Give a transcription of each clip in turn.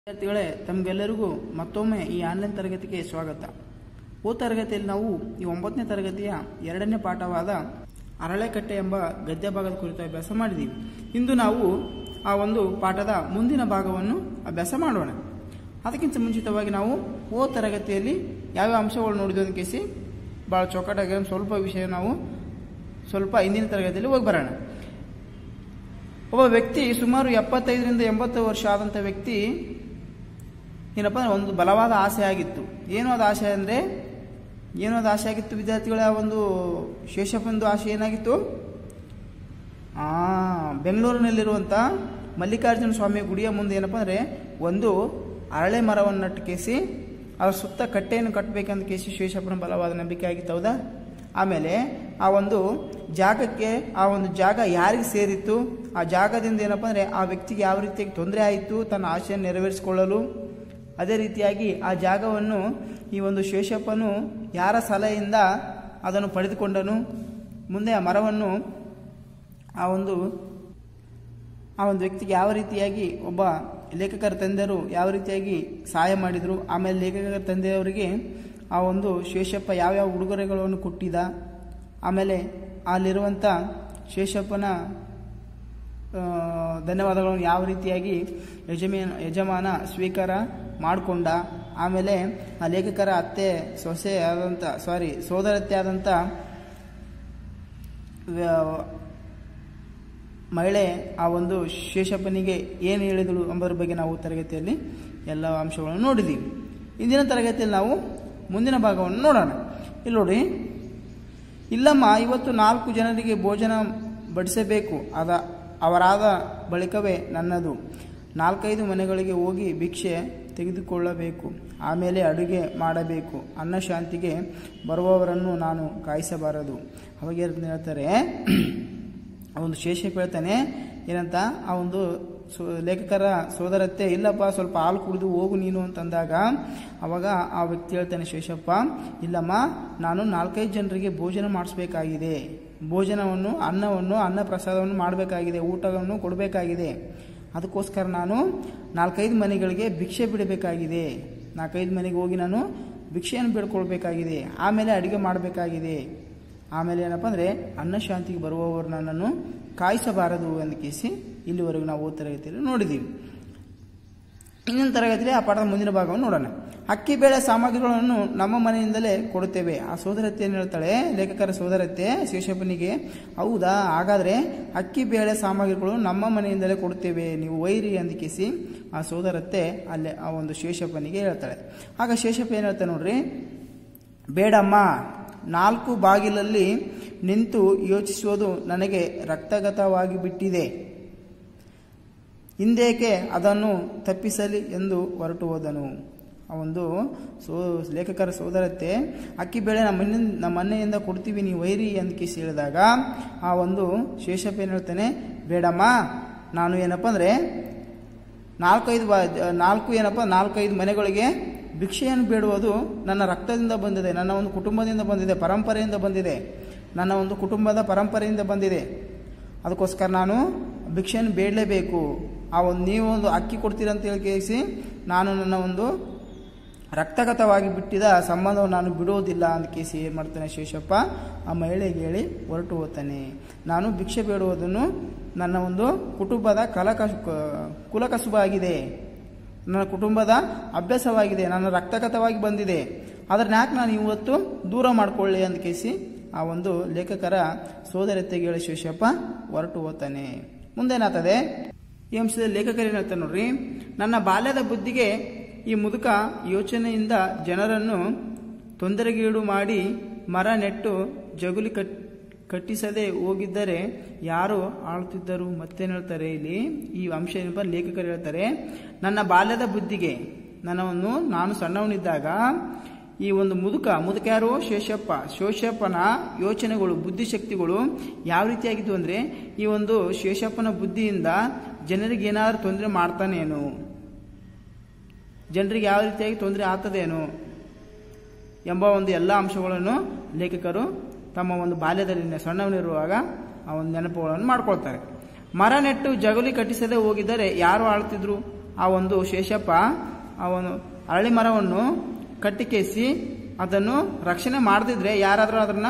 ವಿದ್ಯಾರ್ಥಿಗಳೇ ತಮಗೆಲ್ಲರಿಗೂ ಮತ್ತೊಮ್ಮೆ ಈ ಆನ್ಲೈನ್ ತರಗತಿಗೆ ಸ್ವಾಗತ ಓ ತರಗತಿಯಲ್ಲಿ ನಾವು ಈ ಒಂಬತ್ತನೇ ತರಗತಿಯ ಎರಡನೇ ಪಾಠವಾದ ಅರಳೆಕಟ್ಟೆ ಎಂಬ ಗದ್ಯ ಭಾಗದ ಕುರಿತು ಅಭ್ಯಾಸ ಮಾಡಿದ್ದೀವಿ ಇಂದು ನಾವು ಆ ಒಂದು ಪಾಠದ ಮುಂದಿನ ಭಾಗವನ್ನು ಅಭ್ಯಾಸ ಮಾಡೋಣ ಅದಕ್ಕಿಂತ ಮುಂಚಿತವಾಗಿ ನಾವು ಓ ತರಗತಿಯಲ್ಲಿ ಯಾವ್ಯಾವ ಅಂಶಗಳು ನೋಡಿದ್ವು ಕೇಸಿ ಭಾಳ ಚೌಕಟಾಗಿ ಒಂದು ಸ್ವಲ್ಪ ವಿಷಯ ನಾವು ಸ್ವಲ್ಪ ಹಿಂದಿನ ತರಗತಿಯಲ್ಲಿ ಹೋಗಿ ಬರೋಣ ಒಬ್ಬ ವ್ಯಕ್ತಿ ಸುಮಾರು ಎಪ್ಪತ್ತೈದರಿಂದ ಎಂಬತ್ತು ವರ್ಷ ಆದಂಥ ವ್ಯಕ್ತಿ ಏನಪ್ಪ ಅಂದ್ರೆ ಒಂದು ಬಲವಾದ ಆಸೆ ಆಗಿತ್ತು ಏನು ಅದು ಆಸೆ ಅಂದರೆ ಏನು ಅದು ಆಸೆ ಆಗಿತ್ತು ವಿದ್ಯಾರ್ಥಿಗಳ ಒಂದು ಶೇಷಪ್ಪಂದು ಆಸೆ ಏನಾಗಿತ್ತು ಆ ಬೆಂಗಳೂರಿನಲ್ಲಿರುವಂಥ ಮಲ್ಲಿಕಾರ್ಜುನ ಸ್ವಾಮಿ ಗುಡಿಯ ಮುಂದೆ ಏನಪ್ಪ ಅಂದರೆ ಒಂದು ಅರಳೆ ಮರವನ್ನು ನಟ್ಟು ಕೇಸಿ ಅದರ ಸುತ್ತ ಕಟ್ಟೆಯನ್ನು ಕಟ್ಟಬೇಕಂತ ಕೇಸಿ ಶೇಷಪ್ಪನ ಬಲವಾದ ನಂಬಿಕೆ ಆಗಿತ್ತು ಹೌದಾ ಆಮೇಲೆ ಆ ಒಂದು ಜಾಗಕ್ಕೆ ಆ ಒಂದು ಜಾಗ ಯಾರಿಗೆ ಸೇರಿತ್ತು ಆ ಜಾಗದಿಂದ ಏನಪ್ಪ ಅಂದರೆ ಆ ವ್ಯಕ್ತಿಗೆ ಯಾವ ರೀತಿಯಾಗಿ ತೊಂದರೆ ಆಯಿತು ತನ್ನ ಆಸೆಯನ್ನು ನೆರವೇರಿಸಿಕೊಳ್ಳಲು ಅದೇ ರೀತಿಯಾಗಿ ಆ ಜಾಗವನ್ನು ಈ ಒಂದು ಶೇಷಪ್ಪನು ಯಾರ ಸಲಹೆಯಿಂದ ಅದನ್ನು ಪಡೆದುಕೊಂಡನು ಮುಂದೆ ಆ ಮರವನ್ನು ಆ ಒಂದು ಆ ಒಂದು ವ್ಯಕ್ತಿಗೆ ಯಾವ ರೀತಿಯಾಗಿ ಒಬ್ಬ ಲೇಖಕರ ತಂದೆಯರು ಯಾವ ರೀತಿಯಾಗಿ ಸಹಾಯ ಮಾಡಿದರು ಆಮೇಲೆ ಲೇಖಕರ ತಂದೆಯವರಿಗೆ ಆ ಒಂದು ಶೇಷಪ್ಪ ಯಾವ್ಯಾವ ಉಡುಗೊರೆಗಳನ್ನು ಕೊಟ್ಟಿದ್ದ ಆಮೇಲೆ ಅಲ್ಲಿರುವಂಥ ಶೇಷಪ್ಪನ ಆ, ಧನ್ಯವಾದಗಳನ್ನು ಯಾವ ರೀತಿಯಾಗಿ ಯಜಮಾನ ಯಜಮಾನ ಸ್ವೀಕಾರ ಮಾಡಿಕೊಂಡ ಆಮೇಲೆ ಆ ಲೇಖಕರ ಅತ್ತೆ ಸೊಸೆ ಆದಂಥ ಸಾರಿ ಸೋದರತ್ತೆ ಆದಂಥ ವ್ಯ- ಮಹಿಳೆ ಆ ಒಂದು ಶೇಷಪ್ಪನಿಗೆ ಏನು ಹೇಳಿದಳು ಎಂಬುದರ ಬಗ್ಗೆ ನಾವು ತರಗತಿಯಲ್ಲಿ ಎಲ್ಲ ಅಂಶಗಳನ್ನು ನೋಡಿದ್ದೀವಿ ಇಂದಿನ ತರಗತಿಯಲ್ಲಿ ನಾವು ಮುಂದಿನ ಭಾಗವನ್ನು ನೋಡೋಣ ಇಲ್ಲಿ ನೋಡಿ ಇಲ್ಲಮ್ಮ ಇವತ್ತು ನಾಲ್ಕು ಜನರಿಗೆ ಭೋಜನ ಬಡಿಸಬೇಕು ಅದ ಅವರಾದ ಬಳಿಕವೇ ನನ್ನದು ನಾಲ್ಕೈದು ಮನೆಗಳಿಗೆ ಹೋಗಿ ಭಿಕ್ಷೆ ತೆಗೆದುಕೊಳ್ಳಬೇಕು ಆಮೇಲೆ ಅಡುಗೆ ಮಾಡಬೇಕು ಅನ್ನ ಶಾಂತಿಗೆ ಬರುವವರನ್ನು ನಾನು ಕಾಯಿಸಬಾರದು ಅವಾಗ ಏನು ಹೇಳ್ತಾರೆ ಆ ಒಂದು ಶೇಷಪ್ಪ ಹೇಳ್ತಾನೆ ಏನಂತ ಆ ಒಂದು ಸೋ ಲೇಖಕರ ಸೋದರತ್ತೆ ಇಲ್ಲಪ್ಪ ಸ್ವಲ್ಪ ಹಾಲು ಕುಡಿದು ಹೋಗು ನೀನು ಅಂತಂದಾಗ ಅವಾಗ ಆ ವ್ಯಕ್ತಿ ಹೇಳ್ತಾನೆ ಶೇಷಪ್ಪ ಇಲ್ಲಮ್ಮ ನಾನು ನಾಲ್ಕೈದು ಜನರಿಗೆ ಭೋಜನ ಮಾಡಿಸ್ಬೇಕಾಗಿದೆ ಭೋಜನವನ್ನು ಅನ್ನವನ್ನು ಅನ್ನ ಪ್ರಸಾದವನ್ನು ಮಾಡಬೇಕಾಗಿದೆ ಊಟವನ್ನು ಕೊಡಬೇಕಾಗಿದೆ ಅದಕ್ಕೋಸ್ಕರ ನಾನು ನಾಲ್ಕೈದು ಮನೆಗಳಿಗೆ ಭಿಕ್ಷೆ ಬಿಡಬೇಕಾಗಿದೆ ನಾಲ್ಕೈದು ಮನೆಗೆ ಹೋಗಿ ನಾನು ಭಿಕ್ಷೆಯನ್ನು ಬೇಡ್ಕೊಳ್ಬೇಕಾಗಿದೆ ಆಮೇಲೆ ಅಡುಗೆ ಮಾಡಬೇಕಾಗಿದೆ ಆಮೇಲೆ ಏನಪ್ಪ ಅಂದರೆ ಅನ್ನ ಶಾಂತಿಗೆ ಬರುವವರು ನನ್ನನ್ನು ಕಾಯಿಸಬಾರದು ಎಂದು ಕೇಸಿ ಇಲ್ಲಿವರೆಗೂ ನಾವು ಓದ್ ತರಗತಿಯಲ್ಲಿ ನೋಡಿದ್ದೀವಿ ಇನ್ನೊಂದು ತರಗತಿಯಲ್ಲಿ ಆ ಪಾಠದ ಮುಂದಿನ ಭಾಗವನ್ನು ನೋಡೋಣ ಅಕ್ಕಿ ಬೇಳೆ ಸಾಮಗ್ರಿಗಳನ್ನು ನಮ್ಮ ಮನೆಯಿಂದಲೇ ಕೊಡುತ್ತೇವೆ ಆ ಸೋದರತ್ತೆ ಏನು ಹೇಳ್ತಾಳೆ ಲೇಖಕರ ಸೋದರತ್ತೆ ಶೇಷಪ್ಪನಿಗೆ ಹೌದಾ ಹಾಗಾದರೆ ಅಕ್ಕಿ ಬೇಳೆ ಸಾಮಗ್ರಿಗಳು ನಮ್ಮ ಮನೆಯಿಂದಲೇ ಕೊಡುತ್ತೇವೆ ನೀವು ಒಯ್ರಿ ಅಂದಿಕಿಸಿ ಆ ಸೋದರತ್ತೆ ಅಲ್ಲೇ ಆ ಒಂದು ಶೇಷಪ್ಪನಿಗೆ ಹೇಳ್ತಾಳೆ ಆಗ ಶೇಷಪ್ಪ ಏನು ಹೇಳ್ತಾನೆ ನೋಡ್ರಿ ಬೇಡಮ್ಮ ನಾಲ್ಕು ಬಾಗಿಲಲ್ಲಿ ನಿಂತು ಯೋಚಿಸುವುದು ನನಗೆ ರಕ್ತಗತವಾಗಿ ಬಿಟ್ಟಿದೆ ಹಿಂದೇಕೆ ಅದನ್ನು ತಪ್ಪಿಸಲಿ ಎಂದು ಹೊರಟು ಹೋದನು ಆ ಒಂದು ಸೋ ಲೇಖಕರ ಸೋದರತ್ತೆ ಅಕ್ಕಿ ಬೇಳೆ ನಮ್ಮ ಮನೆಯಿಂದ ನಮ್ಮ ಮನೆಯಿಂದ ಕೊಡ್ತೀವಿ ನೀವು ವೈರಿ ಅಂತ ಕಿಸಿ ಹೇಳಿದಾಗ ಆ ಒಂದು ಶೇಷಪ್ಪ ಏನು ಹೇಳ್ತಾನೆ ಬೇಡಮ್ಮ ನಾನು ಏನಪ್ಪ ಅಂದರೆ ನಾಲ್ಕೈದು ಬಾ ನಾಲ್ಕು ಏನಪ್ಪ ನಾಲ್ಕೈದು ಮನೆಗಳಿಗೆ ಭಿಕ್ಷೆಯನ್ನು ಬೇಡುವುದು ನನ್ನ ರಕ್ತದಿಂದ ಬಂದಿದೆ ನನ್ನ ಒಂದು ಕುಟುಂಬದಿಂದ ಬಂದಿದೆ ಪರಂಪರೆಯಿಂದ ಬಂದಿದೆ ನನ್ನ ಒಂದು ಕುಟುಂಬದ ಪರಂಪರೆಯಿಂದ ಬಂದಿದೆ ಅದಕ್ಕೋಸ್ಕರ ನಾನು ಭಿಕ್ಷೆಯನ್ನು ಬೇಡಲೇಬೇಕು ಆ ಒಂದು ನೀವು ಒಂದು ಅಕ್ಕಿ ಕೊಡ್ತೀರಂತ ಹೇಳಿ ಕೇಳಿಸಿ ನಾನು ನನ್ನ ಒಂದು ರಕ್ತಗತವಾಗಿ ಬಿಟ್ಟಿದ ಸಂಬಂಧವನ್ನು ನಾನು ಬಿಡುವುದಿಲ್ಲ ಅಂತ ಕೇಸಿ ಏನು ಮಾಡ್ತಾನೆ ಶೇಷಪ್ಪ ಆ ಮಹಿಳೆಗೆ ಹೇಳಿ ಹೊರಟು ಹೋಗ್ತಾನೆ ನಾನು ಭಿಕ್ಷೆ ಬೇಡುವುದನ್ನು ನನ್ನ ಒಂದು ಕುಟುಂಬದ ಕಲಕಸು ಕುಲಕಸುಬಾಗಿದೆ ನನ್ನ ಕುಟುಂಬದ ಅಭ್ಯಾಸವಾಗಿದೆ ನನ್ನ ರಕ್ತಗತವಾಗಿ ಬಂದಿದೆ ಅದನ್ನ ಯಾಕೆ ನಾನು ಇವತ್ತು ದೂರ ಮಾಡಿಕೊಳ್ಳಿ ಅಂತ ಕೇಸಿ ಆ ಒಂದು ಲೇಖಕರ ಸೋದರತೆಗೆ ಹೇಳಿ ಶೇಷಪ್ಪ ಹೊರಟು ಹೋಗ್ತಾನೆ ಮುಂದೇನಾಗ್ತದೆ ಈ ಅಂಶದಲ್ಲಿ ಲೇಖಕರು ಏನು ಹೇಳ್ತಾರೆ ನೋಡ್ರಿ ನನ್ನ ಬಾಲ್ಯದ ಬುದ್ಧಿಗೆ ಈ ಮುದುಕ ಯೋಚನೆಯಿಂದ ಜನರನ್ನು ತೊಂದರೆಗೀಡು ಮಾಡಿ ಮರ ನೆಟ್ಟು ಜಗುಲಿ ಕಟ್ ಕಟ್ಟಿಸದೆ ಹೋಗಿದ್ದರೆ ಯಾರು ಆಳ್ತಿದ್ದರು ಮತ್ತೇನು ಹೇಳ್ತಾರೆ ಇಲ್ಲಿ ಈ ಅಂಶ ಏನಪ್ಪ ಲೇಖಕರು ಹೇಳ್ತಾರೆ ನನ್ನ ಬಾಲ್ಯದ ಬುದ್ಧಿಗೆ ನನ್ನವನ್ನು ನಾನು ಸಣ್ಣವನಿದ್ದಾಗ ಈ ಒಂದು ಮುದುಕ ಮುದುಕ ಯಾರು ಶೇಷಪ್ಪ ಶೇಷಪ್ಪನ ಯೋಚನೆಗಳು ಬುದ್ಧಿಶಕ್ತಿಗಳು ಯಾವ ರೀತಿಯಾಗಿದ್ವು ಅಂದರೆ ಈ ಒಂದು ಶೇಷಪ್ಪನ ಬುದ್ಧಿಯಿಂದ ಜನರಿಗೆ ಏನಾದರೂ ತೊಂದರೆ ಮಾಡ್ತಾನೇನು ಜನರಿಗೆ ಯಾವ ರೀತಿಯಾಗಿ ತೊಂದರೆ ಆಗ್ತದೇನು ಎಂಬ ಒಂದು ಎಲ್ಲ ಅಂಶಗಳನ್ನು ಲೇಖಕರು ತಮ್ಮ ಒಂದು ಬಾಲ್ಯದಲ್ಲಿ ಸಣ್ಣವನಿರುವಾಗ ಆ ಒಂದು ನೆನಪುಗಳನ್ನು ಮಾಡ್ಕೊಳ್ತಾರೆ ಮರ ನೆಟ್ಟು ಜಗುಲಿ ಕಟ್ಟಿಸದೆ ಹೋಗಿದ್ದರೆ ಯಾರು ಆಳ್ತಿದ್ರು ಆ ಒಂದು ಶೇಷಪ್ಪ ಆ ಒಂದು ಅರಳಿ ಮರವನ್ನು ಕಟ್ಟಿಕೇಸಿ ಅದನ್ನು ರಕ್ಷಣೆ ಮಾಡದಿದ್ರೆ ಯಾರಾದರೂ ಅದನ್ನ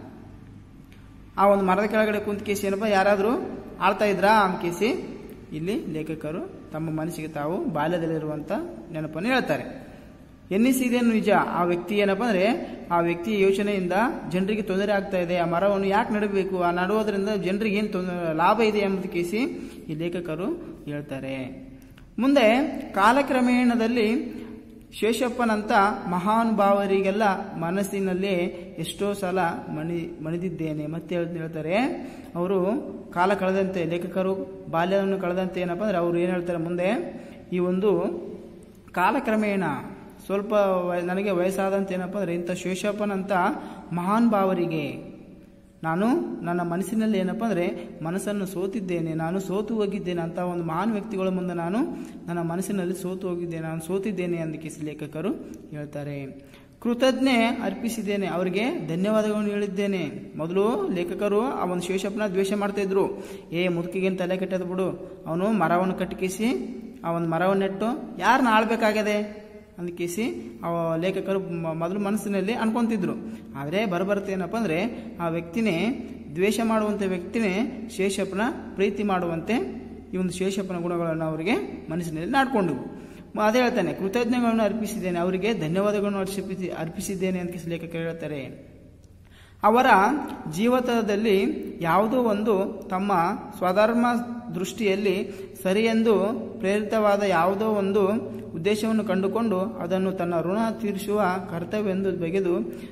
ಆ ಒಂದು ಮರದ ಕೆಳಗಡೆ ಕುಂತ್ಕೇಸಿ ಏನಪ್ಪ ಯಾರಾದರೂ ಆಳ್ತಾ ಇದ್ರಾ ಅಂದ್ಕೇಸಿ ಇಲ್ಲಿ ಲೇಖಕರು ತಮ್ಮ ಮನಸ್ಸಿಗೆ ತಾವು ಬಾಲ್ಯದಲ್ಲಿರುವಂಥ ನೆನಪನ್ನು ಹೇಳ್ತಾರೆ ಎನ್ನಿಸಿದೇನು ನಿಜ ಆ ವ್ಯಕ್ತಿ ಏನಪ್ಪ ಅಂದ್ರೆ ಆ ವ್ಯಕ್ತಿಯ ಯೋಚನೆಯಿಂದ ಜನರಿಗೆ ತೊಂದರೆ ಆಗ್ತಾ ಇದೆ ಆ ಮರವನ್ನು ಯಾಕೆ ನಡಬೇಕು ಆ ನಡುವುದರಿಂದ ಜನರಿಗೆ ಏನು ತೊಂದರೆ ಲಾಭ ಇದೆ ಎಂಬುದು ಕೇಸಿ ಈ ಲೇಖಕರು ಹೇಳ್ತಾರೆ ಮುಂದೆ ಕಾಲಕ್ರಮೇಣದಲ್ಲಿ ಶೇಷಪ್ಪನಂತ ಮಹಾನುಭಾವರಿಗೆಲ್ಲ ಮನಸ್ಸಿನಲ್ಲಿ ಎಷ್ಟೋ ಸಲ ಮಣಿ ಮಣಿದಿದ್ದೇನೆ ಮತ್ತೆ ಹೇಳ್- ಹೇಳ್ತಾರೆ ಅವರು ಕಾಲ ಕಳೆದಂತೆ ಲೇಖಕರು ಬಾಲ್ಯವನ್ನು ಕಳೆದಂತೆ ಏನಪ್ಪ ಅಂದ್ರೆ ಅವರು ಏನು ಹೇಳ್ತಾರೆ ಮುಂದೆ ಈ ಒಂದು ಕಾಲಕ್ರಮೇಣ ಸ್ವಲ್ಪ ವಯ- ನನಗೆ ವಯಸ್ಸಾದಂತೆ ಏನಪ್ಪ ಅಂದ್ರೆ ಇಂಥ ಶೇಷಪ್ಪನಂತ ಮಹಾನ್ ಭಾವರಿಗೆ ನಾನು ನನ್ನ ಮನಸ್ಸಿನಲ್ಲಿ ಏನಪ್ಪ ಅಂದರೆ ಮನಸ್ಸನ್ನು ಸೋತಿದ್ದೇನೆ ನಾನು ಸೋತು ಹೋಗಿದ್ದೇನೆ ಅಂತ ಒಂದು ಮಹಾನ್ ವ್ಯಕ್ತಿಗಳ ಮುಂದೆ ನಾನು ನನ್ನ ಮನಸ್ಸಿನಲ್ಲಿ ಸೋತು ಹೋಗಿದ್ದೇನೆ ನಾನು ಸೋತಿದ್ದೇನೆ ಅಂತ ಕಿಸಿ ಲೇಖಕರು ಹೇಳ್ತಾರೆ ಕೃತಜ್ಞೆ ಅರ್ಪಿಸಿದ್ದೇನೆ ಅವರಿಗೆ ಧನ್ಯವಾದಗಳನ್ನು ಹೇಳಿದ್ದೇನೆ ಮೊದಲು ಲೇಖಕರು ಆ ಒಂದು ಶೇಷಪ್ಪನ ದ್ವೇಷ ಮಾಡ್ತಾ ಇದ್ರು ಏ ಮುದುಕಿಗೇನು ತಲೆ ಕೆಟ್ಟದ ಬಿಡು ಅವನು ಮರವನ್ನು ಕಟ್ಟಿಕಿಸಿ ಆ ಒಂದು ಮರವನ್ನು ನೆಟ್ಟು ಯಾರನ್ನ ಆಳ್ಬೇಕಾಗಿದೆ ಅಂದ್ಕೇಸಿ ಆ ಲೇಖಕರು ಮ- ಮೊದಲು ಮನಸ್ಸಿನಲ್ಲಿ ಅನ್ಕೊಂತಿದ್ರು ಆದರೆ ಬರಬರುತ್ತೆ ಏನಪ್ಪ ಅಂದರೆ ಆ ವ್ಯಕ್ತಿನೇ ದ್ವೇಷ ಮಾಡುವಂಥ ವ್ಯಕ್ತಿನೇ ಶೇಷಪ್ಪನ ಪ್ರೀತಿ ಮಾಡುವಂತೆ ಈ ಒಂದು ಶೇಷಪ್ಪನ ಗುಣಗಳನ್ನು ಅವರಿಗೆ ಮನಸ್ಸಿನಲ್ಲಿ ನಾಡ್ಕೊಂಡವು ಮ- ಅದೇ ಹೇಳ್ತಾನೆ ಕೃತಜ್ಞಗಳನ್ನು ಅರ್ಪಿಸಿದ್ದೇನೆ ಅವರಿಗೆ ಧನ್ಯವಾದಗಳನ್ನು ಅರ್ಪಿಸಿ ಅರ್ಪಿಸಿದ್ದೇನೆ ಅಂತ ಕಿಸಿ ಲೇಖಕರು ಹೇಳ್ತಾರೆ ಅವರ ಜೀವಿತದಲ್ಲಿ ಯಾವುದೋ ಒಂದು ತಮ್ಮ ಸ್ವಧರ್ಮ ದೃಷ್ಟಿಯಲ್ಲಿ ಸರಿಯೆಂದು ಪ್ರೇರಿತವಾದ ಯಾವುದೋ ಒಂದು ಉದ್ದೇಶವನ್ನು ಕಂಡುಕೊಂಡು ಅದನ್ನು ತನ್ನ ಋಣ ತೀರಿಸುವ ಕರ್ತವ್ಯವೆಂದು ಬಗೆದು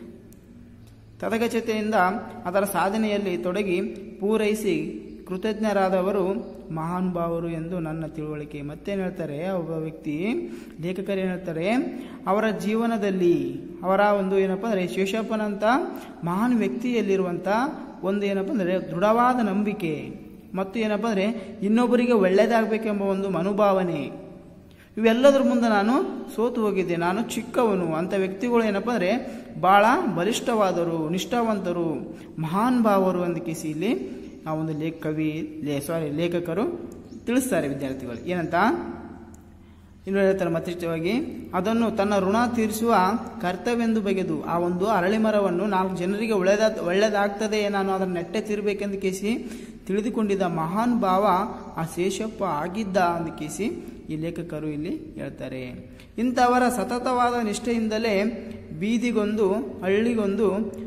ತದಗಚತೆಯಿಂದ ಅದರ ಸಾಧನೆಯಲ್ಲಿ ತೊಡಗಿ ಪೂರೈಸಿ ಕೃತಜ್ಞರಾದವರು ಮಹಾನುಭಾವರು ಎಂದು ನನ್ನ ತಿಳುವಳಿಕೆ ಮತ್ತೇನು ಹೇಳ್ತಾರೆ ಒಬ್ಬ ವ್ಯಕ್ತಿ ಲೇಖಕರು ಏನು ಹೇಳ್ತಾರೆ ಅವರ ಜೀವನದಲ್ಲಿ ಅವರ ಒಂದು ಏನಪ್ಪ ಅಂದರೆ ಶೇಷಪ್ಪನಂತ ಮಹಾನ್ ವ್ಯಕ್ತಿಯಲ್ಲಿರುವಂಥ ಒಂದು ಏನಪ್ಪ ಅಂದರೆ ದೃಢವಾದ ನಂಬಿಕೆ ಮತ್ತು ಏನಪ್ಪ ಅಂದರೆ ಇನ್ನೊಬ್ಬರಿಗೆ ಒಳ್ಳೆಯದಾಗಬೇಕೆಂಬ ಒಂದು ಮನೋಭಾವನೆ ಇವೆಲ್ಲದರ ಮುಂದೆ ನಾನು ಸೋತು ಹೋಗಿದ್ದೆ ನಾನು ಚಿಕ್ಕವನು ಅಂತ ವ್ಯಕ್ತಿಗಳು ಏನಪ್ಪ ಅಂದರೆ ಭಾಳ ಬಲಿಷ್ಠವಾದರು ನಿಷ್ಠಾವಂತರು ಮಹಾನ್ ಭಾವರು ಅಂದಕಿಸಿ ಇಲ್ಲಿ ಆ ಒಂದು ಲೇಖ ಕವಿ ಲೇ ಸಾರಿ ಲೇಖಕರು ತಿಳಿಸ್ತಾರೆ ವಿದ್ಯಾರ್ಥಿಗಳು ಏನಂತ ಇನ್ನು ಹೇಳ್ತಾರೆ ಮತ್ತಿಷ್ಟವಾಗಿ ಅದನ್ನು ತನ್ನ ಋಣ ತೀರಿಸುವ ಕರ್ತವ್ಯವೆಂದು ಬಗೆದು ಆ ಒಂದು ಅರಳಿ ಮರವನ್ನು ನಾಲ್ಕು ಜನರಿಗೆ ಒಳ್ಳೆದ ಒಳ್ಳೆದಾಗ್ತದೆ ನಾನು ಅದನ್ನು ನೆಟ್ಟೆ ತೀರಬೇಕೆಂದು ಕೇಸಿ ತಿಳಿದುಕೊಂಡಿದ್ದ ಮಹಾನ್ ಭಾವ ಆ ಶೇಷಪ್ಪ ಆಗಿದ್ದ ಅಂದ ಕೇಸಿ ಈ ಲೇಖಕರು ಇಲ್ಲಿ ಹೇಳ್ತಾರೆ ಇಂಥವರ ಸತತವಾದ ನಿಷ್ಠೆಯಿಂದಲೇ ಬೀದಿಗೊಂದು ಹಳ್ಳಿಗೊಂದು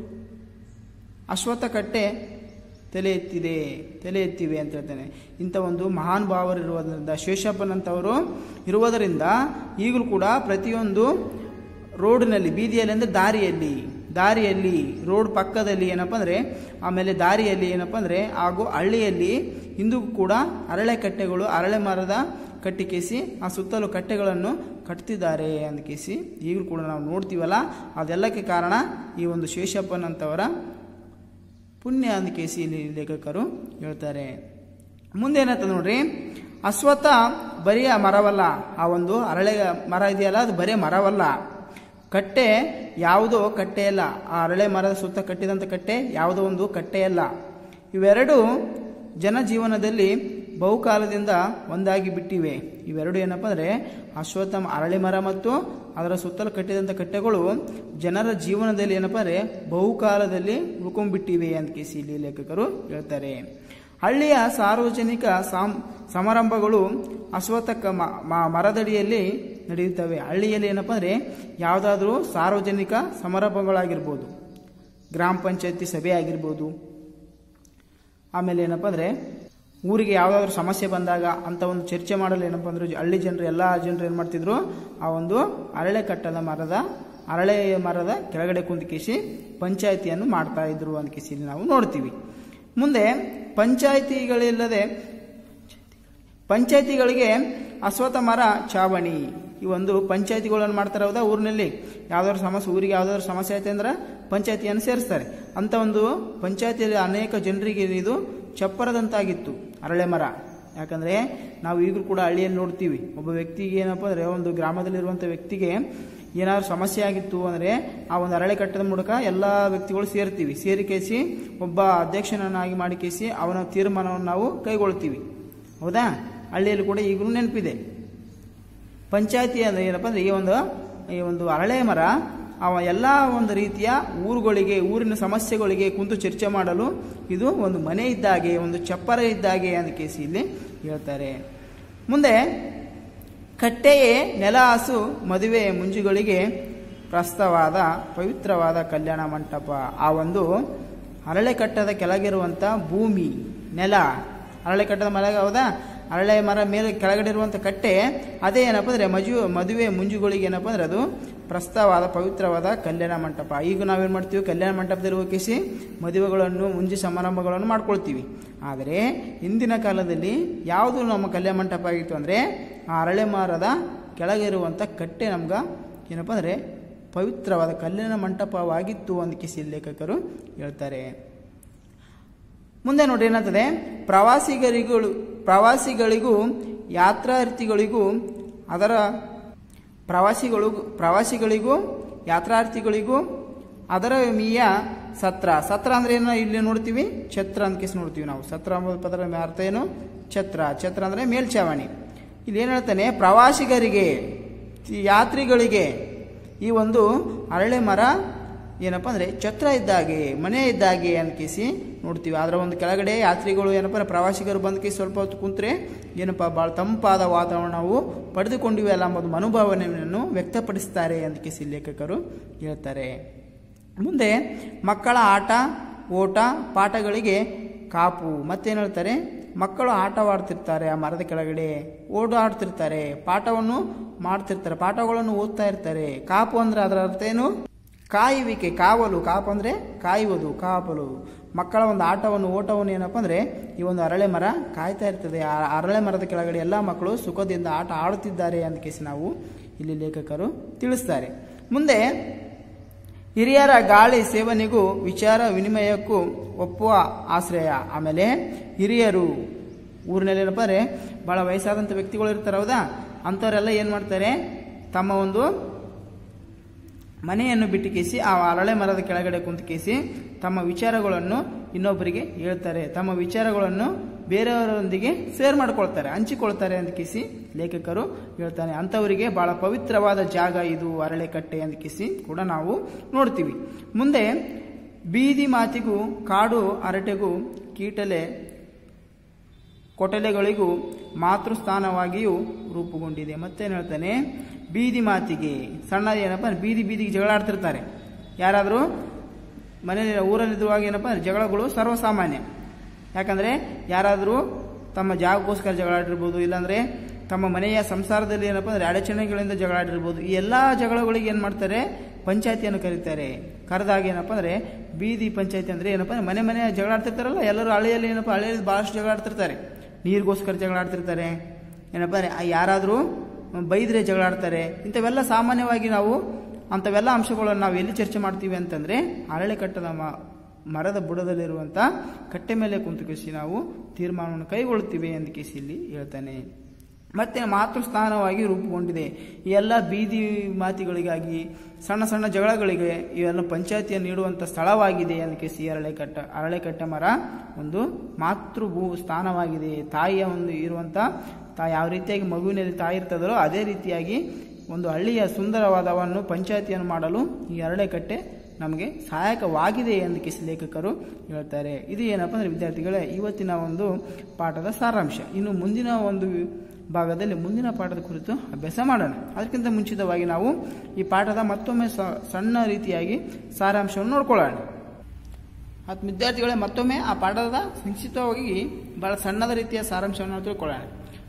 ಅಶ್ವತ್ಥ ಕಟ್ಟೆ ತಲೆ ಎತ್ತಿದೆ ತಲೆ ಎತ್ತಿವೆ ಅಂತ ಹೇಳ್ತಾನೆ ಇಂಥ ಒಂದು ಮಹಾನ್ ಭಾವರು ಇರುವುದರಿಂದ ಶೇಷಪ್ಪನಂಥವರು ಇರುವುದರಿಂದ ಈಗಲೂ ಕೂಡ ಪ್ರತಿಯೊಂದು ರೋಡಿನಲ್ಲಿ ಬೀದಿಯಲ್ಲಿ ಅಂದರೆ ದಾರಿಯಲ್ಲಿ ದಾರಿಯಲ್ಲಿ ರೋಡ್ ಪಕ್ಕದಲ್ಲಿ ಏನಪ್ಪ ಅಂದರೆ ಆಮೇಲೆ ದಾರಿಯಲ್ಲಿ ಏನಪ್ಪ ಅಂದರೆ ಹಾಗೂ ಹಳ್ಳಿಯಲ್ಲಿ ಇಂದು ಕೂಡ ಅರಳೆ ಕಟ್ಟೆಗಳು ಅರಳೆ ಮರದ ಕಟ್ಟಿಕೇಸಿ ಆ ಸುತ್ತಲೂ ಕಟ್ಟೆಗಳನ್ನು ಕಟ್ತಿದ್ದಾರೆ ಅಂದಕೇಸಿ ಈಗಲೂ ಕೂಡ ನಾವು ನೋಡ್ತೀವಲ್ಲ ಅದೆಲ್ಲಕ್ಕೆ ಕಾರಣ ಈ ಒಂದು ಶೇಷಪ್ಪನಂಥವರ ಪುಣ್ಯ ಅಂದ ಕೇಸಿ ಇಲ್ಲಿ ಲೇಖಕರು ಹೇಳ್ತಾರೆ ಮುಂದೆ ಏನಂತ ನೋಡ್ರಿ ಅಶ್ವತ್ಥ ಬರಿಯ ಮರವಲ್ಲ ಆ ಒಂದು ಅರಳೆ ಮರ ಇದೆಯಲ್ಲ ಅದು ಬರೀ ಮರವಲ್ಲ ಕಟ್ಟೆ ಯಾವುದೋ ಕಟ್ಟೆಯಲ್ಲ ಆ ಅರಳೆ ಮರದ ಸುತ್ತ ಕಟ್ಟಿದಂಥ ಕಟ್ಟೆ ಯಾವುದೋ ಒಂದು ಕಟ್ಟೆಯಲ್ಲ ಇವೆರಡು ಜನಜೀವನದಲ್ಲಿ ಬಹುಕಾಲದಿಂದ ಒಂದಾಗಿ ಬಿಟ್ಟಿವೆ ಇವೆರಡು ಏನಪ್ಪ ಅಂದರೆ ಅಶ್ವತ್ಥ ಅರಳಿ ಮರ ಮತ್ತು ಅದರ ಸುತ್ತಲೂ ಕಟ್ಟಿದಂಥ ಕಟ್ಟೆಗಳು ಜನರ ಜೀವನದಲ್ಲಿ ಏನಪ್ಪ ಅಂದರೆ ಬಹುಕಾಲದಲ್ಲಿ ಉಳ್ಕೊಂಡ್ಬಿಟ್ಟಿವೆ ಅಂತ ಕೇಸಿ ಇಲ್ಲಿ ಲೇಖಕರು ಹೇಳ್ತಾರೆ ಹಳ್ಳಿಯ ಸಾರ್ವಜನಿಕ ಸಾಮ್ ಸಮಾರಂಭಗಳು ಅಶ್ವತ್ಥ ಮರದಡಿಯಲ್ಲಿ ನಡೆಯುತ್ತವೆ ಹಳ್ಳಿಯಲ್ಲಿ ಏನಪ್ಪ ಅಂದರೆ ಯಾವುದಾದ್ರೂ ಸಾರ್ವಜನಿಕ ಸಮಾರಂಭಗಳಾಗಿರ್ಬೋದು ಗ್ರಾಮ ಪಂಚಾಯತಿ ಸಭೆ ಆಗಿರ್ಬೋದು ಆಮೇಲೆ ಏನಪ್ಪ ಅಂದರೆ ಊರಿಗೆ ಯಾವುದಾದ್ರೂ ಸಮಸ್ಯೆ ಬಂದಾಗ ಅಂತ ಒಂದು ಚರ್ಚೆ ಮಾಡಲು ಏನಪ್ಪ ಅಂದ್ರೆ ಹಳ್ಳಿ ಜನರು ಎಲ್ಲ ಜನರು ಏನು ಮಾಡ್ತಿದ್ರು ಆ ಒಂದು ಅರಳೆ ಕಟ್ಟದ ಮರದ ಅರಳೆ ಮರದ ಕೆಳಗಡೆ ಕುಂತ್ಕೇಸಿ ಪಂಚಾಯತಿಯನ್ನು ಮಾಡ್ತಾ ಇದ್ರು ಅಂತ ಕೇಸಿ ಇಲ್ಲಿ ನಾವು ನೋಡ್ತೀವಿ ಮುಂದೆ ಪಂಚಾಯತಿಗಳಿಲ್ಲದೆ ಪಂಚಾಯತಿಗಳಿಗೆ ಅಶ್ವತ್ಥ ಮರ ಚಾವಣಿ ಈ ಒಂದು ಪಂಚಾಯತಿಗಳನ್ನು ಮಾಡ್ತಾರೆ ಹೌದಾ ಊರಿನಲ್ಲಿ ಯಾವ್ದಾದ್ರು ಸಮಸ್ಯೆ ಊರಿಗೆ ಯಾವ್ದಾದ್ರು ಸಮಸ್ಯೆ ಐತೆ ಅಂದ್ರೆ ಪಂಚಾಯತಿಯನ್ನು ಸೇರಿಸ್ತಾರೆ ಅಂತ ಒಂದು ಪಂಚಾಯತಿಯಲ್ಲಿ ಅನೇಕ ಜನರಿಗೆ ಇದು ಚಪ್ಪರದಂತಾಗಿತ್ತು ಅರಳೆ ಮರ ಯಾಕಂದ್ರೆ ನಾವು ಈಗಲೂ ಕೂಡ ಹಳ್ಳಿಯಲ್ಲಿ ನೋಡ್ತೀವಿ ಒಬ್ಬ ವ್ಯಕ್ತಿಗೆ ಏನಪ್ಪ ಅಂದ್ರೆ ಒಂದು ಗ್ರಾಮದಲ್ಲಿರುವಂಥ ವ್ಯಕ್ತಿಗೆ ಏನಾದ್ರು ಸಮಸ್ಯೆ ಆಗಿತ್ತು ಅಂದರೆ ಆ ಒಂದು ಅರಳೆ ಕಟ್ಟದ ಮೂಲಕ ಎಲ್ಲ ವ್ಯಕ್ತಿಗಳು ಸೇರ್ತೀವಿ ಸೇರಿ ಕೇಸಿ ಒಬ್ಬ ಅಧ್ಯಕ್ಷನನ್ನಾಗಿ ಮಾಡಿ ಕೇಸಿ ಅವನ ತೀರ್ಮಾನವನ್ನು ನಾವು ಕೈಗೊಳ್ತೀವಿ ಹೌದಾ ಹಳ್ಳಿಯಲ್ಲಿ ಕೂಡ ಈಗಲೂ ನೆನಪಿದೆ ಪಂಚಾಯತಿ ಅಂದ್ರೆ ಏನಪ್ಪ ಅಂದ್ರೆ ಈ ಒಂದು ಈ ಒಂದು ಅರಳೆ ಮರ ಅವ ಎಲ್ಲ ಒಂದು ರೀತಿಯ ಊರುಗಳಿಗೆ ಊರಿನ ಸಮಸ್ಯೆಗಳಿಗೆ ಕುಂತು ಚರ್ಚೆ ಮಾಡಲು ಇದು ಒಂದು ಮನೆ ಇದ್ದಾಗೆ ಒಂದು ಚಪ್ಪರ ಇದ್ದಾಗೆ ಅಂತ ಕೇಸಿ ಇಲ್ಲಿ ಹೇಳ್ತಾರೆ ಮುಂದೆ ಕಟ್ಟೆಯೇ ನೆಲ ಹಾಸು ಮದುವೆ ಮುಂಜುಗಳಿಗೆ ಪ್ರಸ್ತವಾದ ಪವಿತ್ರವಾದ ಕಲ್ಯಾಣ ಮಂಟಪ ಆ ಒಂದು ಅರಳೆ ಕಟ್ಟದ ಕೆಳಗಿರುವಂಥ ಭೂಮಿ ನೆಲ ಅರಳೆ ಕಟ್ಟದ ಮರ ಹೌದಾ ಅರಳೆ ಮರ ಮೇಲೆ ಕೆಳಗಡೆ ಇರುವಂಥ ಕಟ್ಟೆ ಅದೇ ಏನಪ್ಪ ಅಂದರೆ ಮಜು ಮದುವೆ ಮುಂಜುಗಳಿಗೆ ಏನಪ್ಪ ಅಂದ್ರೆ ಅದು ಪ್ರಸ್ತವಾದ ಪವಿತ್ರವಾದ ಕಲ್ಯಾಣ ಮಂಟಪ ಈಗ ನಾವೇನು ಮಾಡ್ತೀವಿ ಕಲ್ಯಾಣ ಮಂಟಪದಲ್ಲಿ ಹೋಗಿಸಿ ಮದುವೆಗಳನ್ನು ಮುಂಜಿ ಸಮಾರಂಭಗಳನ್ನು ಮಾಡ್ಕೊಳ್ತೀವಿ ಆದರೆ ಇಂದಿನ ಕಾಲದಲ್ಲಿ ಯಾವುದು ನಮ್ಮ ಕಲ್ಯಾಣ ಮಂಟಪ ಆಗಿತ್ತು ಅಂದರೆ ಆ ಅರಳೆ ಮರದ ಕೆಳಗಿರುವಂಥ ಕಟ್ಟೆ ನಮ್ಗೆ ಏನಪ್ಪ ಅಂದರೆ ಪವಿತ್ರವಾದ ಕಲ್ಯಾಣ ಮಂಟಪವಾಗಿತ್ತು ಅಂತ ಕಿಸಿ ಲೇಖಕರು ಹೇಳ್ತಾರೆ ಮುಂದೆ ನೋಡಿ ಏನಾಗ್ತದೆ ಪ್ರವಾಸಿಗರಿಗಳು ಪ್ರವಾಸಿಗಳಿಗೂ ಯಾತ್ರಾರ್ಥಿಗಳಿಗೂ ಅದರ ಪ್ರವಾಸಿಗಳು ಪ್ರವಾಸಿಗಳಿಗೂ ಯಾತ್ರಾರ್ಥಿಗಳಿಗೂ ಅದರ ಮೀಯ ಸತ್ರ ಸತ್ರ ಅಂದ್ರೆ ಏನು ಇಲ್ಲಿ ನೋಡ್ತೀವಿ ಛತ್ರ ಅಂತ ಕೇಸ್ ನೋಡ್ತೀವಿ ನಾವು ಸತ್ರ ಎಂಬುದು ಪದರ ಅರ್ಥ ಏನು ಛತ್ರ ಛತ್ರ ಅಂದ್ರೆ ಮೇಲ್ಛಾವಣಿ ಇಲ್ಲಿ ಏನು ಹೇಳ್ತಾನೆ ಪ್ರವಾಸಿಗರಿಗೆ ಈ ಯಾತ್ರಿಗಳಿಗೆ ಈ ಒಂದು ಅರಳೆ ಮರ ಏನಪ್ಪ ಅಂದರೆ ಛತ್ರ ಇದ್ದಾಗೆ ಮನೆ ಇದ್ದಾಗೆ ಅನ್ಕಿಸಿ ನೋಡ್ತೀವಿ ಅದರ ಒಂದು ಕೆಳಗಡೆ ಯಾತ್ರಿಗಳು ಏನಪ್ಪ ಅಂದ್ರೆ ಪ್ರವಾಸಿಗರು ಬಂದ್ಕಿ ಸ್ವಲ್ಪ ಹೊತ್ತು ಕುಂತ್ರೆ ಏನಪ್ಪ ಭಾಳ ತಂಪಾದ ವಾತಾವರಣ ನಾವು ಪಡೆದುಕೊಂಡಿವೆ ಅಲ್ಲ ಎಂಬುದು ಮನೋಭಾವನೆಯನ್ನು ವ್ಯಕ್ತಪಡಿಸ್ತಾರೆ ಅಂತ ಕಿಸಿ ಲೇಖಕರು ಹೇಳ್ತಾರೆ ಮುಂದೆ ಮಕ್ಕಳ ಆಟ ಓಟ ಪಾಠಗಳಿಗೆ ಕಾಪು ಮತ್ತೇನು ಹೇಳ್ತಾರೆ ಮಕ್ಕಳು ಆಟವಾಡ್ತಿರ್ತಾರೆ ಆ ಮರದ ಕೆಳಗಡೆ ಓಡಾಡ್ತಿರ್ತಾರೆ ಪಾಠವನ್ನು ಮಾಡ್ತಿರ್ತಾರೆ ಪಾಠಗಳನ್ನು ಓದ್ತಾ ಇರ್ತಾರೆ ಕಾಪು ಅಂದ್ರೆ ಅದರ ಅರ್ಥ ಏನು ಕಾಯುವಿಕೆ ಕಾವಲು ಕಾಪು ಅಂದರೆ ಕಾಯುವುದು ಕಾಪಲು ಮಕ್ಕಳ ಒಂದು ಆಟವನ್ನು ಓಟವನ್ನು ಏನಪ್ಪ ಅಂದರೆ ಈ ಒಂದು ಅರಳೆ ಮರ ಕಾಯ್ತಾ ಇರ್ತದೆ ಆ ಅರಳೆ ಮರದ ಕೆಳಗಡೆ ಎಲ್ಲ ಮಕ್ಕಳು ಸುಖದಿಂದ ಆಟ ಆಡುತ್ತಿದ್ದಾರೆ ಅಂತ ಕೇಸಿ ನಾವು ಇಲ್ಲಿ ಲೇಖಕರು ತಿಳಿಸ್ತಾರೆ ಮುಂದೆ ಹಿರಿಯರ ಗಾಳಿ ಸೇವನೆಗೂ ವಿಚಾರ ವಿನಿಮಯಕ್ಕೂ ಒಪ್ಪುವ ಆಶ್ರಯ ಆಮೇಲೆ ಹಿರಿಯರು ಊರಿನಲ್ಲಿ ಏನಪ್ಪ ಅಂದರೆ ಭಾಳ ವಯಸ್ಸಾದಂಥ ವ್ಯಕ್ತಿಗಳು ಇರ್ತಾರೆ ಹೌದಾ ಅಂಥವರೆಲ್ಲ ಏನು ಮಾಡ್ತಾರೆ ತಮ್ಮ ಒಂದು ಮನೆಯನ್ನು ಬಿಟ್ಟು ಕೇಸಿ ಆ ಅರಳೆ ಮರದ ಕೆಳಗಡೆ ಕುಂತು ಕೇಸಿ ತಮ್ಮ ವಿಚಾರಗಳನ್ನು ಇನ್ನೊಬ್ಬರಿಗೆ ಹೇಳ್ತಾರೆ ತಮ್ಮ ವಿಚಾರಗಳನ್ನು ಬೇರೆಯವರೊಂದಿಗೆ ಶೇರ್ ಮಾಡ್ಕೊಳ್ತಾರೆ ಹಂಚಿಕೊಳ್ತಾರೆ ಅಂತ ಕಿಸಿ ಲೇಖಕರು ಹೇಳ್ತಾನೆ ಅಂಥವರಿಗೆ ಬಹಳ ಪವಿತ್ರವಾದ ಜಾಗ ಇದು ಅರಳೆಕಟ್ಟೆ ಅಂತ ಕಿಸಿ ಕೂಡ ನಾವು ನೋಡ್ತೀವಿ ಮುಂದೆ ಬೀದಿ ಮಾತಿಗೂ ಕಾಡು ಅರಟೆಗೂ ಕೀಟಲೆ ಕೊಟಲೆಗಳಿಗೂ ಮಾತೃಸ್ಥಾನವಾಗಿಯೂ ರೂಪುಗೊಂಡಿದೆ ಮತ್ತೇನು ಹೇಳ್ತಾನೆ ಬೀದಿ ಮಾತಿಗೆ ಸಣ್ಣ ಏನಪ್ಪ ಅಂದ್ರೆ ಬೀದಿ ಬೀದಿಗೆ ಜಗಳ ಆಡ್ತಿರ್ತಾರೆ ಯಾರಾದರೂ ಮನೆಯಲ್ಲಿ ಊರಲ್ಲಿರುವಾಗ ಏನಪ್ಪ ಅಂದ್ರೆ ಜಗಳಗಳು ಸರ್ವಸಾಮಾನ್ಯ ಯಾಕಂದರೆ ಯಾರಾದರೂ ತಮ್ಮ ಜಾಗಕ್ಕೋಸ್ಕರ ಜಗಳ ಆಡಿರ್ಬೋದು ಇಲ್ಲಾಂದರೆ ತಮ್ಮ ಮನೆಯ ಸಂಸಾರದಲ್ಲಿ ಏನಪ್ಪ ಅಂದರೆ ಅಡಚಣೆಗಳಿಂದ ಜಗಳ ಆಡಿರ್ಬೋದು ಈ ಎಲ್ಲ ಜಗಳಗಳಿಗೆ ಏನು ಮಾಡ್ತಾರೆ ಪಂಚಾಯತಿಯನ್ನು ಕರೀತಾರೆ ಕರೆದಾಗ ಏನಪ್ಪ ಅಂದರೆ ಬೀದಿ ಪಂಚಾಯತಿ ಅಂದರೆ ಏನಪ್ಪ ಅಂದ್ರೆ ಮನೆ ಮನೆ ಜಗಳ ಆಡ್ತಿರ್ತಾರಲ್ಲ ಎಲ್ಲರೂ ಹಳ್ಳಿಯಲ್ಲಿ ಏನಪ್ಪ ಹಳ್ಳಿಯಲ್ಲಿ ಭಾಳಷ್ಟು ಜಗಳ ಆಡ್ತಿರ್ತಾರೆ ನೀರಿಗೋಸ್ಕರ ಜಗಳ ಆಡ್ತಿರ್ತಾರೆ ಏನಪ್ಪ ಅಂದರೆ ಯಾರಾದರೂ ಬೈದ್ರೆ ಜಗಳ ಆಡ್ತಾರೆ ಇಂಥವೆಲ್ಲ ಸಾಮಾನ್ಯವಾಗಿ ನಾವು ಅಂಥವೆಲ್ಲ ಅಂಶಗಳನ್ನು ನಾವು ಎಲ್ಲಿ ಚರ್ಚೆ ಮಾಡ್ತೀವಿ ಅಂತಂದರೆ ಅರಳೆ ಕಟ್ಟದ ಮ ಮರದ ಬುಡದಲ್ಲಿರುವಂಥ ಕಟ್ಟೆ ಮೇಲೆ ಕುಂತು ಕಿಸಿ ನಾವು ತೀರ್ಮಾನವನ್ನು ಕೈಗೊಳ್ಳುತ್ತೀವಿ ಎಂದು ಕಿಸಿ ಇಲ್ಲಿ ಹೇಳ್ತಾನೆ ಮತ್ತೆ ಮಾತೃಸ್ಥಾನವಾಗಿ ರೂಪುಗೊಂಡಿದೆ ಈ ಎಲ್ಲ ಬೀದಿ ಮಾತಿಗಳಿಗಾಗಿ ಸಣ್ಣ ಸಣ್ಣ ಜಗಳಗಳಿಗೆ ಇವೆಲ್ಲ ಪಂಚಾಯತಿಯನ್ನು ನೀಡುವಂಥ ಸ್ಥಳವಾಗಿದೆ ಅಂತ ಕಿಸಿ ಅರಳೆಕಟ್ಟ ಅರಳೆಕಟ್ಟೆ ಮರ ಒಂದು ಮಾತೃಭೂ ಸ್ಥಾನವಾಗಿದೆ ತಾಯಿಯ ಒಂದು ಇರುವಂಥ ತಾ ಯಾವ ರೀತಿಯಾಗಿ ಮಗುವಿನಲ್ಲಿ ತಾಯಿ ಇರ್ತದೋ ಅದೇ ರೀತಿಯಾಗಿ ಒಂದು ಹಳ್ಳಿಯ ಸುಂದರವಾದವನ್ನು ಪಂಚಾಯತಿಯನ್ನು ಮಾಡಲು ಈ ಅರಳೆಕಟ್ಟೆ ನಮಗೆ ಸಹಾಯಕವಾಗಿದೆ ಎಂದು ಕಿಸಿ ಲೇಖಕರು ಹೇಳ್ತಾರೆ ಇದು ಏನಪ್ಪ ಅಂದರೆ ವಿದ್ಯಾರ್ಥಿಗಳೇ ಇವತ್ತಿನ ಒಂದು ಪಾಠದ ಸಾರಾಂಶ ಇನ್ನು ಮುಂದಿನ ಒಂದು ಭಾಗದಲ್ಲಿ ಮುಂದಿನ ಪಾಠದ ಕುರಿತು ಅಭ್ಯಾಸ ಮಾಡೋಣ ಅದಕ್ಕಿಂತ ಮುಂಚಿತವಾಗಿ ನಾವು ಈ ಪಾಠದ ಮತ್ತೊಮ್ಮೆ ಸಣ್ಣ ರೀತಿಯಾಗಿ ಸಾರಾಂಶವನ್ನು ನೋಡ್ಕೊಳ್ಳೋಣ ಹತ್ತು ವಿದ್ಯಾರ್ಥಿಗಳೇ ಮತ್ತೊಮ್ಮೆ ಆ ಪಾಠದ ಸಂಕ್ಷಿಪ್ತವಾಗಿ ಬಹಳ ಸಣ್ಣದ ರೀತಿಯ ಸಾರಾಂಶವನ್ನು ತಿಳ್ಕೊಳ್ಳೋಣ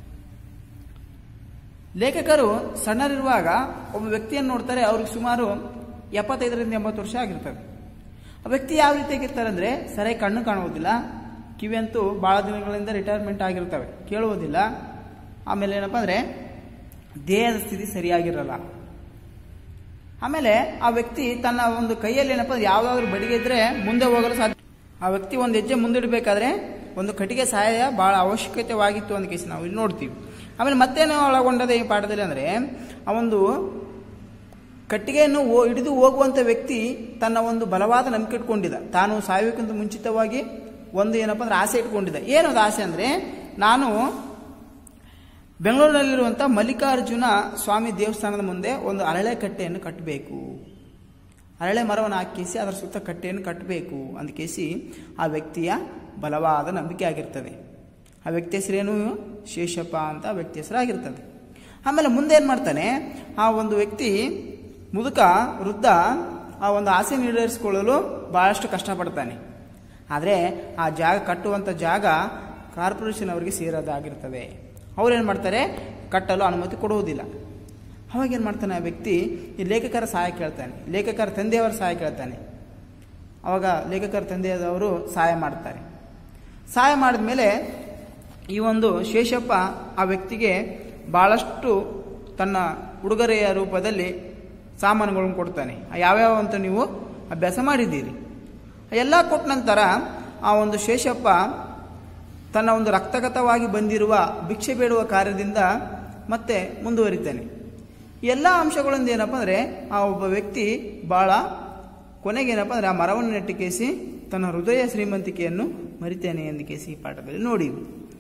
ಲೇಖಕರು ಸಣ್ಣರಿರುವಾಗ ಒಬ್ಬ ವ್ಯಕ್ತಿಯನ್ನು ನೋಡ್ತಾರೆ ಅವ್ರಿಗೆ ಸುಮಾರು ಎಪ್ಪತ್ತೈದರಿಂದ ಎಂಬತ್ತು ವರ್ಷ ಆಗಿರ್ತದೆ ಆ ವ್ಯಕ್ತಿ ಯಾವ ರೀತಿಯಾಗಿರ್ತಾರೆ ಅಂದರೆ ಸರಿಯಾಗಿ ಕಣ್ಣು ಕಾಣುವುದಿಲ್ಲ ಕಿವಿಯಂತೂ ಭಾಳ ದಿನಗಳಿಂದ ರಿಟೈರ್ಮೆಂಟ್ ಆಗಿರ್ತವೆ ಕೇಳುವುದಿಲ್ಲ ಆಮೇಲೆ ಏನಪ್ಪ ಅಂದರೆ ದೇಹದ ಸ್ಥಿತಿ ಸರಿಯಾಗಿರಲ್ಲ ಆಮೇಲೆ ಆ ವ್ಯಕ್ತಿ ತನ್ನ ಒಂದು ಕೈಯಲ್ಲಿ ಏನಪ್ಪ ಯಾವುದಾದ್ರೂ ಬಡಿಗೆ ಇದ್ರೆ ಮುಂದೆ ಹೋಗಲು ಸಾಧ್ಯ ಆ ವ್ಯಕ್ತಿ ಒಂದು ಹೆಜ್ಜೆ ಮುಂದಿಡಬೇಕಾದ್ರೆ ಒಂದು ಕಟ್ಟಿಗೆ ಸಹಾಯ ಭಾಳ ಅವಶ್ಯಕತೆವಾಗಿತ್ತು ಅಂತ ಕೇಸಿ ನಾವು ಇಲ್ಲಿ ನೋಡ್ತೀವಿ ಆಮೇಲೆ ಮತ್ತೇನು ಒಳಗೊಂಡದೆ ಈ ಪಾಠದಲ್ಲಿ ಅಂದರೆ ಆ ಒಂದು ಕಟ್ಟಿಗೆಯನ್ನು ಓ ಹಿಡಿದು ಹೋಗುವಂಥ ವ್ಯಕ್ತಿ ತನ್ನ ಒಂದು ಬಲವಾದ ನಂಬಿಕೆ ಇಟ್ಕೊಂಡಿದ್ದ ತಾನು ಸಾಯೋಕ್ಕಿಂತ ಮುಂಚಿತವಾಗಿ ಒಂದು ಏನಪ್ಪ ಅಂದ್ರೆ ಆಸೆ ಇಟ್ಕೊಂಡಿದ್ದ ಏನದು ಆಸೆ ಅಂದರೆ ನಾನು ಬೆಂಗಳೂರಿನಲ್ಲಿರುವಂಥ ಮಲ್ಲಿಕಾರ್ಜುನ ಸ್ವಾಮಿ ದೇವಸ್ಥಾನದ ಮುಂದೆ ಒಂದು ಅರಳೆ ಕಟ್ಟೆಯನ್ನು ಕಟ್ಟಬೇಕು ಅರಳೆ ಮರವನ್ನು ಹಾಕಿಸಿ ಅದರ ಸುತ್ತ ಕಟ್ಟೆಯನ್ನು ಕಟ್ಟಬೇಕು ಅಂತ ಕೇಸಿ ಆ ವ್ಯಕ್ತಿಯ ಬಲವಾದ ನಂಬಿಕೆ ಆಗಿರ್ತದೆ ಆ ವ್ಯಕ್ತಿ ಹೆಸರೇನು ಶೇಷಪ್ಪ ಅಂತ ಆ ವ್ಯಕ್ತಿ ಹೆಸರಾಗಿರ್ತದೆ ಆಮೇಲೆ ಮುಂದೆ ಏನು ಮಾಡ್ತಾನೆ ಆ ಒಂದು ವ್ಯಕ್ತಿ ಮುದುಕ ವೃದ್ಧ ಆ ಒಂದು ಆಸೆ ಈಡೇರಿಸಿಕೊಳ್ಳಲು ಬಹಳಷ್ಟು ಕಷ್ಟಪಡ್ತಾನೆ ಆದರೆ ಆ ಜಾಗ ಕಟ್ಟುವಂಥ ಜಾಗ ಕಾರ್ಪೊರೇಷನ್ ಅವರಿಗೆ ಸೇರೋದಾಗಿರ್ತದೆ ಅವ್ರೇನು ಮಾಡ್ತಾರೆ ಕಟ್ಟಲು ಅನುಮತಿ ಕೊಡುವುದಿಲ್ಲ ಅವಾಗ ಏನು ಮಾಡ್ತಾನೆ ಆ ವ್ಯಕ್ತಿ ಈ ಲೇಖಕರ ಸಹಾಯ ಕೇಳ್ತಾನೆ ಲೇಖಕರ ತಂದೆಯವರ ಸಹಾಯ ಕೇಳ್ತಾನೆ ಅವಾಗ ಲೇಖಕರ ತಂದೆಯವರು ಸಹಾಯ ಮಾಡ್ತಾರೆ ಸಹಾಯ ಮಾಡಿದ ಮೇಲೆ ಈ ಒಂದು ಶೇಷಪ್ಪ ಆ ವ್ಯಕ್ತಿಗೆ ಭಾಳಷ್ಟು ತನ್ನ ಉಡುಗೊರೆಯ ರೂಪದಲ್ಲಿ ಸಾಮಾನುಗಳನ್ನು ಕೊಡ್ತಾನೆ ಆ ಯಾವ್ಯಾವ ಅಂತ ನೀವು ಅಭ್ಯಾಸ ಮಾಡಿದ್ದೀರಿ ಎಲ್ಲ ಕೊಟ್ಟ ನಂತರ ಆ ಒಂದು ಶೇಷಪ್ಪ ತನ್ನ ಒಂದು ರಕ್ತಗತವಾಗಿ ಬಂದಿರುವ ಭಿಕ್ಷೆ ಬೇಡುವ ಕಾರ್ಯದಿಂದ ಮತ್ತೆ ಮುಂದುವರಿತಾನೆ ಎಲ್ಲ ಅಂಶಗಳಿಂದ ಏನಪ್ಪ ಅಂದರೆ ಆ ಒಬ್ಬ ವ್ಯಕ್ತಿ ಭಾಳ ಕೊನೆಗೇನಪ್ಪ ಅಂದರೆ ಆ ಮರವನ್ನು ನೆಟ್ಟಿಕೇಸಿ ತನ್ನ ಹೃದಯ ಶ್ರೀಮಂತಿಕೆಯನ್ನು ಮರಿತೇನೆ ಎಂದು ಕೇಸಿ ಈ ಪಾಠದಲ್ಲಿ ನೋಡಿ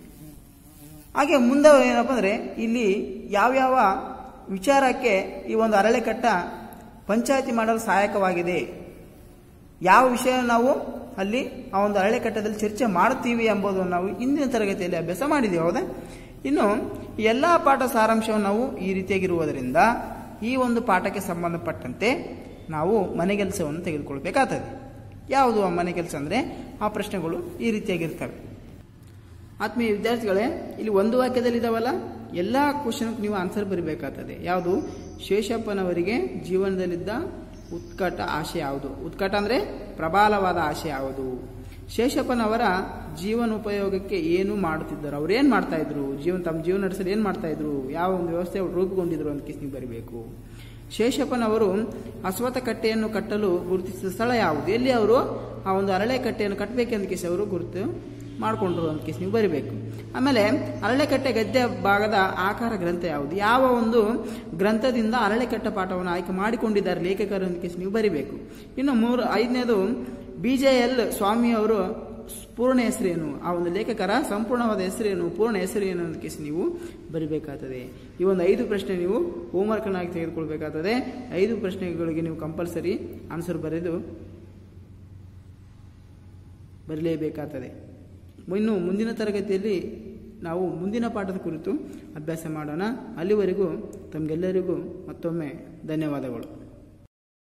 ಹಾಗೆ ಮುಂದೆ ಏನಪ್ಪ ಅಂದರೆ ಇಲ್ಲಿ ಯಾವ್ಯಾವ ವಿಚಾರಕ್ಕೆ ಈ ಒಂದು ಅರಳೆಕಟ್ಟ ಪಂಚಾಯತಿ ಮಾಡಲು ಸಹಾಯಕವಾಗಿದೆ ಯಾವ ವಿಷಯ ನಾವು ಅಲ್ಲಿ ಆ ಒಂದು ಅರಳೆಕಟ್ಟದಲ್ಲಿ ಚರ್ಚೆ ಮಾಡುತ್ತೀವಿ ಎಂಬುದನ್ನು ನಾವು ಇಂದಿನ ತರಗತಿಯಲ್ಲಿ ಅಭ್ಯಾಸ ಮಾಡಿದ್ದೀವಿ ಹೌದಾ ಇನ್ನು ಎಲ್ಲ ಪಾಠ ಸಾರಾಂಶವನ್ನು ನಾವು ಈ ರೀತಿಯಾಗಿರುವುದರಿಂದ ಈ ಒಂದು ಪಾಠಕ್ಕೆ ಸಂಬಂಧಪಟ್ಟಂತೆ ನಾವು ಮನೆ ಕೆಲಸವನ್ನು ತೆಗೆದುಕೊಳ್ಬೇಕಾಗ್ತದೆ ಯಾವುದು ಆ ಮನೆ ಕೆಲಸ ಅಂದರೆ ಆ ಪ್ರಶ್ನೆಗಳು ಈ ರೀತಿಯಾಗಿರ್ತವೆ ಆತ್ಮೀಯ ವಿದ್ಯಾರ್ಥಿಗಳೇ ಇಲ್ಲಿ ಒಂದು ವಾಕ್ಯದಲ್ಲಿ ಇದಾವಲ್ಲ ಎಲ್ಲ ಕ್ವಶನ್ಗೆ ನೀವು ಆನ್ಸರ್ ಬರೀಬೇಕಾಗ್ತದೆ ಯಾವುದು ಶೇಷಪ್ಪನವರಿಗೆ ಜೀವನದಲ್ಲಿದ್ದ ಉತ್ಕಟ ಆಶೆ ಯಾವುದು ಉತ್ಕಟ ಅಂದರೆ ಪ್ರಬಲವಾದ ಆಶೆ ಯಾವುದು ಶೇಷಪ್ಪನವರ ಜೀವನ ಉಪಯೋಗಕ್ಕೆ ಏನು ಮಾಡುತ್ತಿದ್ದರು ಅವ್ರು ಏನು ಮಾಡ್ತಾ ಇದ್ರು ಜೀವನ ತಮ್ಮ ಜೀವನ ನಡೆಸಲು ಏನು ಮಾಡ್ತಾ ಇದ್ರು ಯಾವ ಒಂದು ವ್ಯವಸ್ಥೆ ಅವ್ರು ರೂಪುಗೊಂಡಿದ್ರು ಅಂತ ನೀವು ಬರೀಬೇಕು ಶೇಷಪ್ಪನವರು ಅಶ್ವಥ ಕಟ್ಟೆಯನ್ನು ಕಟ್ಟಲು ಗುರುತಿಸಿದ ಸ್ಥಳ ಯಾವುದು ಎಲ್ಲಿ ಅವರು ಆ ಒಂದು ಅರಳೆ ಕಟ್ಟೆಯನ್ನು ಕಟ್ಟಬೇಕೆಂದ ಕೇಸಿ ಅವರು ಗುರುತು ಮಾಡಿಕೊಂಡ್ರು ಅಂತ ಕೇಸಿ ನೀವು ಬರಿಬೇಕು ಆಮೇಲೆ ಅರಳೆಕಟ್ಟೆ ಗದ್ಯ ಭಾಗದ ಆಕಾರ ಗ್ರಂಥ ಯಾವುದು ಯಾವ ಒಂದು ಗ್ರಂಥದಿಂದ ಅರಳೆಕಟ್ಟೆ ಪಾಠವನ್ನು ಆಯ್ಕೆ ಮಾಡಿಕೊಂಡಿದ್ದಾರೆ ಲೇಖಕರು ಅಂತ ಕೇಸಿ ನೀವು ಬರಿಬೇಕು ಇನ್ನು ಮೂರು ಐದನೇದು ಬಿ ಜೆ ಎಲ್ ಸ್ವಾಮಿಯವರು ಪೂರ್ಣ ಹೆಸರೇನು ಆ ಒಂದು ಲೇಖಕರ ಸಂಪೂರ್ಣವಾದ ಹೆಸರೇನು ಪೂರ್ಣ ಹೆಸರೇನು ಅಂತ ಕೇಸಿ ನೀವು ಬರಿಬೇಕಾಗ್ತದೆ ಈ ಒಂದು ಐದು ಪ್ರಶ್ನೆ ನೀವು ಹೋಮ್ವರ್ಕನ್ನಾಗಿ ತೆಗೆದುಕೊಳ್ಬೇಕಾಗ್ತದೆ ಐದು ಪ್ರಶ್ನೆಗಳಿಗೆ ನೀವು ಕಂಪಲ್ಸರಿ ಆನ್ಸರ್ ಬರೆದು ಬರಲೇಬೇಕಾಗ್ತದೆ ಇನ್ನು ಮುಂದಿನ ತರಗತಿಯಲ್ಲಿ ನಾವು ಮುಂದಿನ ಪಾಠದ ಕುರಿತು ಅಭ್ಯಾಸ ಮಾಡೋಣ ಅಲ್ಲಿವರೆಗೂ ತಮಗೆಲ್ಲರಿಗೂ ಮತ್ತೊಮ್ಮೆ ಧನ್ಯವಾದಗಳು